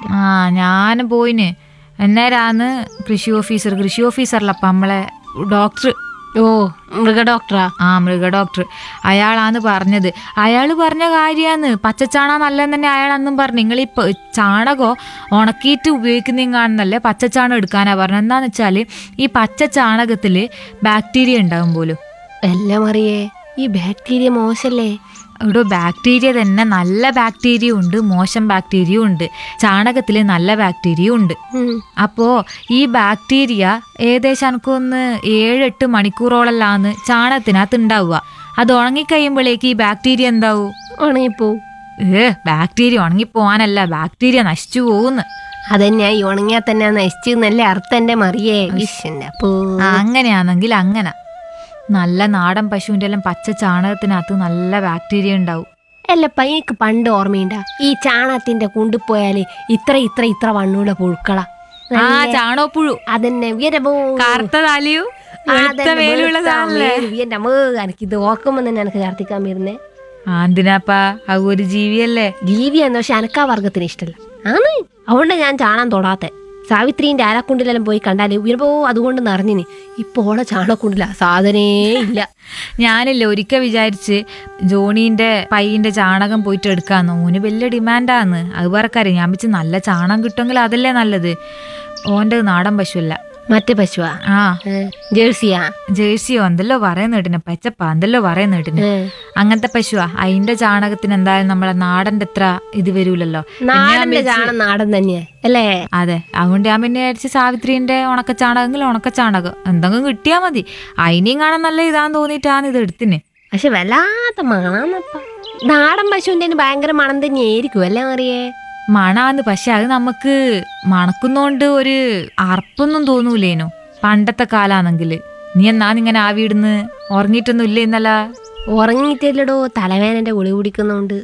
ആ ഞാൻ പോയിന് എന്നേരാന്ന് കൃഷി ഓഫീസർ കൃഷി ഓഫീസറല്ലപ്പ നമ്മളെ ഡോക്ടർ ഓ മൃഗ ഡോക്ടറാ ആ മൃഗ ഡോക്ടർ അയാളാന്ന് പറഞ്ഞത് അയാൾ പറഞ്ഞ കാര്യാന്ന് പച്ചച്ചാണ നല്ലതെന്ന് തന്നെ അയാൾ അന്നും പറഞ്ഞു നിങ്ങൾ ഈ പ- ചാണകം ഉണക്കിയിട്ട് ഉപയോഗിക്കുന്നതിനാണെന്നല്ലേ പച്ചച്ചാണം എടുക്കാനാ പറഞ്ഞത് എന്താന്ന് വെച്ചാൽ ഈ പച്ച ചാണകത്തിൽ ബാക്ടീരിയ ഉണ്ടാവും പോലും എല്ലാം അറിയേ ഈ ബാക്ടീരിയ മോശല്ലേ ഇവിടെ ബാക്ടീരിയ തന്നെ നല്ല ബാക്ടീരിയ ഉണ്ട് മോശം ബാക്ടീരിയ ഉണ്ട് ചാണകത്തിൽ നല്ല ബാക്ടീരിയ ഉണ്ട് ഉം. അപ്പോൾ ഈ ബാക്ടീരിയ ഏകദേശം എനിക്കൊന്ന് ഏഴെട്ട് മണിക്കൂറോളല്ലാന്ന് ചാണകത്തിനകത്ത് ഉണ്ടാവുക അത് ഉണങ്ങിക്കഴിയുമ്പോഴേക്ക് ഈ ബാക്ടീരിയ എന്താവും ഉണങ്ങിപ്പോ ഏ ബാക്ടീരിയ ഉണങ്ങിപ്പോവാനല്ല ബാക്ടീരിയ നശിച്ചു പോകുന്നു അതന്നെ ഈ ഉണങ്ങിയാ തന്നെ നശിച്ചെന്നല്ലേ അർത്ഥം എന്റെ മറിയേ വിഷന്റെ അപ്പോ ആ, അങ്ങനെയാണെങ്കിൽ അങ്ങനെ നല്ല നാടൻ പശുവിൻ്റെ എല്ലാം പച്ച ചാണകത്തിനകത്ത് നല്ല ബാക്ടീരിയ ഉണ്ടാവും അല്ലപ്പ എനിക്ക് പണ്ട് ഓർമ്മയുണ്ടാ ഈ ചാണകത്തിന്റെ കുണ്ടിപ്പോയാല് ഇത്ര ഇത്ര ഇത്ര വണ്ണുള്ള പുഴുക്കള ആ ചാണകപ്പുഴു അതന്നെ വീരബോ കറുത്ത തലയു വെളുത്ത മേലുള്ള സാധനല്ലേ എന്റെ അമ്മ എനിക്കിത് ഓർക്കുമ്പോ തന്നെ എനിക്ക് ഛർദിക്കാൻ വരുന്നേ ആ എന്തിനാപ്പാ അത് ഒരു ജീവിയല്ലേ ജീവിയെന്ന് പക്ഷെ അനക്കാ വർഗത്തിന് ഇഷ്ടല്ല ആണ് അതുകൊണ്ട് ഞാൻ ചാണാൻ തൊടാത്തെ സാവിത്രീന്റെ ആരാക്കുണ്ടിലെല്ലാം പോയി കണ്ടാല് ഉയർപ്പോ അതുകൊണ്ട് നിറഞ്ഞിന് ഇപ്പൊ ഓളെ ചാണക്കുണ്ടില്ല സാധനേ ഇല്ല ഞാനില്ല ഒരിക്കൽ വിചാരിച്ച് ജോണീന്റെ പയ്യന്റെ ചാണകം പോയിട്ട് എടുക്കാന്ന് ഓന് വലിയ ഡിമാൻഡാന്ന് അത് പറക്കാരെ ഞാൻ വെച്ച് നല്ല ചാണകം കിട്ടുമെങ്കിൽ അതല്ലേ നല്ലത് ഓന്റെ നാടൻ പശുവല്ല മറ്റേ പശുവാ ആ ഏ, ജേഴ്സിയാ ജേഴ്സിയോ എന്തല്ലോ പറയുന്ന കേട്ടിന് പച്ചപ്പ എന്തെല്ലോ പറയുന്ന കേട്ടിന് ഏ. അങ്ങനത്തെ പശുവാ അതിന്റെ ചാണകത്തിന് എന്തായാലും നമ്മളെ നാടന്റെ അത്ര ഇത് വരൂലല്ലോ നാടന്റെ ചാണം നാടൻ തന്നെയാ അല്ലേ അതെ അതുകൊണ്ട് ഞാൻ പിന്നെ വിചാരിച്ച് സാവിത്രീന്റെ ഉണക്ക ചാണകമെങ്കിൽ ഉണക്ക ചാണകം എന്തെങ്കിലും കിട്ടിയാ മതി അതിനെയും കാണാൻ നല്ല ഇതാന്ന് തോന്നിയിട്ടാണ് ഇത് എടുത്തിന് പക്ഷെ വല്ലാത്ത മണന്നപ്പ നാടൻ പശുവിന്റെ ഭയങ്കര മണം തന്നെയായിരിക്കും അല്ലേ അറിയേ മണാന്ന് പക്ഷെ അത് നമുക്ക് മണക്കുന്നോണ്ട് ഒരു അർപ്പൊന്നും തോന്നൂലേനു പണ്ടത്തെ കാലാണെങ്കിൽ നീ എന്നാ ഇങ്ങനെ ആവിയിടുന്ന് ഉറങ്ങിയിട്ടൊന്നും ഇല്ലേ ഇന്നല ഉറങ്ങിയിട്ടില്ലടോ തലവേദനന്റെ ഗുളി കുടിക്കുന്നോണ്ട്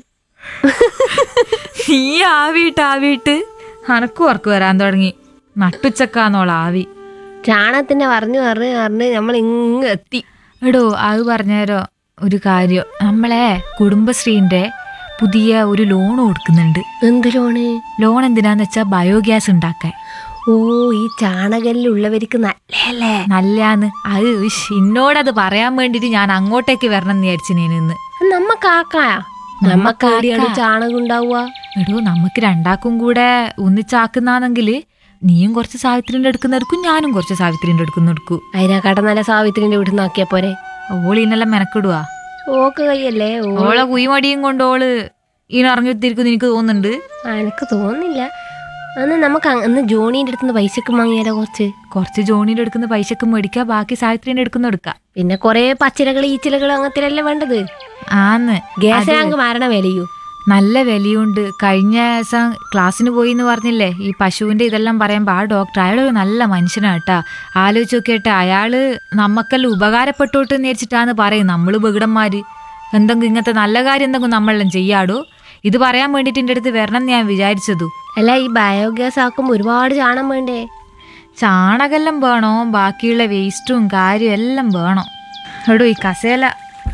നീ ആവിയിട്ട് ആവിയിട്ട് അനക്കും ഉറക്ക് വരാൻ തുടങ്ങി നട്ടുച്ചക്കാന്നോള ആവി ചാണകത്തിന്റെ പറഞ്ഞു പറഞ്ഞ് പറഞ്ഞ് നമ്മൾ ഇങ്ങ് എത്തി എടോ അത് പറഞ്ഞേരോ ഒരു കാര്യം നമ്മളെ കുടുംബശ്രീന്റെ പുതിയ ഒരു ലോൺ കൊടുക്കുന്നുണ്ട് എന്ത് ലോണ് ലോൺ എന്തിനാന്ന് വെച്ചാൽ ബയോഗ്യാസ് ഉണ്ടാക്കാൻ ഓ ഈ ചാണകല്ലുള്ളവർക്ക് നല്ലല്ലേ നല്ലാന്ന് അത് ഇഷ്, ഇന്നോടത് പറയാൻ വേണ്ടിട്ട് ഞാൻ അങ്ങോട്ടേക്ക് വരണം എന്ന് വിചാരിച്ചു ഞാൻ ഇന്ന് നമ്മക്കാക്കാ നമ്മക്കാടിയാണ് ചാണകം ഉണ്ടാവുക എടോ നമുക്ക് രണ്ടാക്കും കൂടെ ഒന്നിച്ചാക്കുന്നാണെങ്കിൽ നീയും കുറച്ച് സാവിത്രിന്റെ എടുക്കുന്നെടുക്കും ഞാനും കുറച്ച് സാവിത്രിന്റെ എടുക്കുന്നെടുക്കൂ അതിനെക്കാട്ടും നല്ല സാവിത്രിന്റെ വീട്ടിൽ നോക്കിയാ പോരെ ഓള് ഇന്നെല്ലാം മെനക്കിടുവാ ഓക്ക് കൈയല്ലേ ഓ ഓളെ കുയിമടിയും കൊണ്ട് ഓള് ഈ ഇറങ്ങിത്തിരിക്കും എനിക്ക് തോന്നുന്നുണ്ട് ആ, എനിക്ക് തോന്നുന്നില്ല അന്ന് നമുക്ക് അ- അന്ന് ജോണീന്റെ അടുത്തുനിന്ന് പൈസക്ക് വാങ്ങിയാലോ കുറച്ച് കുറച്ച് ജോണിയുടെ എടുക്കുന്ന പൈസക്ക് മേടിക്കുക ബാക്കി സാവിത്രിന്റെ എടുക്കുന്ന എടുക്കാം പിന്നെ കൊറേ പച്ചിലകൾ ഈച്ചിലകൾ അങ്ങനത്തെ വേണ്ടത് ആന്ന് ഗ്യാസിനാങ്ക് മാരണ വിലയൂ നല്ല വിലയുണ്ട് കഴിഞ്ഞ ദിവസം ക്ലാസ്സിന് പോയി എന്ന് പറഞ്ഞില്ലേ ഈ പശുവിന്റെ ഇതെല്ലാം പറയുമ്പോൾ ആ ഡോക്ടർ അയാളൊരു നല്ല മനുഷ്യനാട്ടാ ആലോചിച്ച് നോക്കിയിട്ട് അയാള് നമ്മക്കെല്ലാം ഉപകാരപ്പെട്ടോട്ട് എന്ന് വിചാരിച്ചിട്ടാന്ന് പറയും നമ്മള് ബഹിടന്മാര് എന്തെങ്കിലും ഇങ്ങനത്തെ നല്ല കാര്യം എന്തെങ്കിലും നമ്മളെല്ലാം ചെയ്യാടോ ഇത് പറയാൻ വേണ്ടിയിട്ട് എൻ്റെ അടുത്ത് വരണം എന്ന് ഞാൻ വിചാരിച്ചതു അല്ല ഈ ബയോഗ്യാസ് ആക്കുമ്പോൾ ഒരുപാട് ചാണം വേണ്ടേ ചാണകെല്ലാം വേണോ ബാക്കിയുള്ള വേസ്റ്റും കാര്യവും എല്ലാം വേണം എടോ ഈ കസേല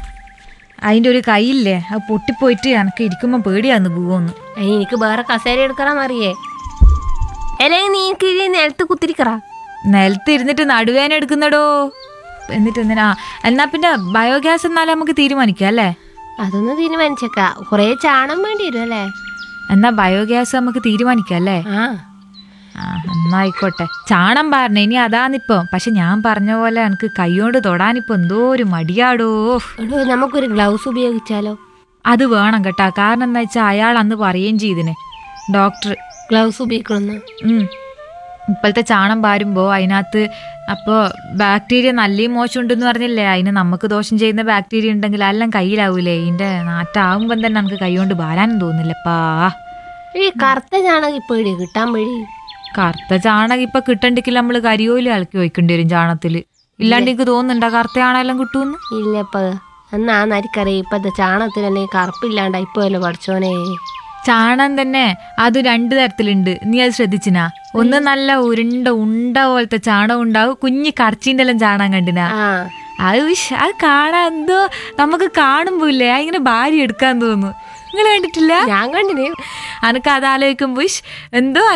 അതിൻ്റെ ഒരു കൈയില്ലേ അത് പൊട്ടിപ്പോയിട്ട് എനിക്ക് ഇരിക്കുമ്പോൾ പേടിയാന്ന് പോവുമെന്ന് അതിന് എനിക്ക് വേറെ കസേര എടുക്കറാൻ അറിയേ അല്ലെങ്കിൽ നീക്ക് ഈ നിലത്ത് കുത്തിരിക്കറാ നിലത്ത് ഇരുന്നിട്ട് നടുവേന എടുക്കുന്നടോ എന്നിട്ട് എന്തിനാ എന്നാ പിന്നെ ബയോഗ്യാസ് എന്നാലും നമുക്ക് തീരുമാനിക്കാം അല്ലേ അതൊന്ന് തീരുമാനിച്ചേക്കാ കുറേ ചാണം വേണ്ടി വരും അല്ലേ എന്നാ ബയോഗ്യാസ് നമുക്ക് തീരുമാനിക്കാം അല്ലേ ആ ആ എന്നായിക്കോട്ടെ ചാണം പറഞ്ഞ ഇനി അതാന്നിപ്പോ പക്ഷെ ഞാൻ പറഞ്ഞ പോലെ എനിക്ക് കൈകൊണ്ട് തൊടാനിപ്പോ എന്തോ ഒരു മടിയാടോ എടോ നമുക്കൊരു ഗ്ലൗസ് ഉപയോഗിച്ചാലോ അത് വേണം കേട്ടാ കാരണം എന്താ വെച്ചാൽ അയാൾ അന്ന് പറയുകയും ചെയ്തിന് ഡോക്ടർ ഗ്ലൗസ് ഉപയോഗിക്കണമെന്ന് ഉം. ഇപ്പോഴത്തെ ചാണം പാരുമ്പോൾ അതിനകത്ത് അപ്പോൾ ബാക്ടീരിയ നല്ലയും മോശം ഉണ്ടെന്ന് പറഞ്ഞില്ലേ അതിന് നമുക്ക് ദോഷം ചെയ്യുന്ന ബാക്ടീരിയ ഉണ്ടെങ്കിൽ എല്ലാം കയ്യിലാവൂലേ ഇതിൻ്റെ നാറ്റാവുമ്പം തന്നെ നമുക്ക് കൈ കൊണ്ട് പാരാനും തോന്നില്ലപ്പാ ഈ കറുത്ത ചാണകം ഇപ്പൊ എവിടെ കിട്ടാൻ വഴി കറുത്ത ചാണകം ഇപ്പം കിട്ടണ്ടെങ്കിൽ നമ്മൾ കരിയോല് ഇളക്കി വയ്ക്കേണ്ടി വരും ചാണത്തിൽ ഇല്ലാണ്ട് എനിക്ക് തോന്നുന്നുണ്ടോ കറുത്ത ചാണെല്ലാം കിട്ടുമെന്ന് ഇല്ലപ്പ എന്നാ നരിക്കറിയാം ഇപ്പത്തെ ചാണകത്തിൽ തന്നെ കറുപ്പില്ലാണ്ട ഇപ്പൊ അല്ലേ പഠിച്ചോനെ ചാണം തന്നെ അത് രണ്ട് തരത്തിലുണ്ട് നീ അത് ശ്രദ്ധിച്ചിനാ ഒന്ന് നല്ല ഉരുണ്ട ഉണ്ട പോലത്തെ ചാണകം ഉണ്ടാവും കുഞ്ഞി കറച്ചീൻ്റെ എല്ലാം ചാണകം കണ്ടിനാ ആ അത് വിഷ് അത് കാണാൻ എന്തോ നമുക്ക് കാണുമ്പോ ഇല്ലേ ഇങ്ങനെ ഭാര്യ എടുക്കാൻ തോന്നുന്നു നിങ്ങൾ കണ്ടിട്ടില്ല ഞാൻ കണ്ടിന് അനക്ക് അത് ആലോചിക്കുമ്പോ ഇഷ് എന്തോ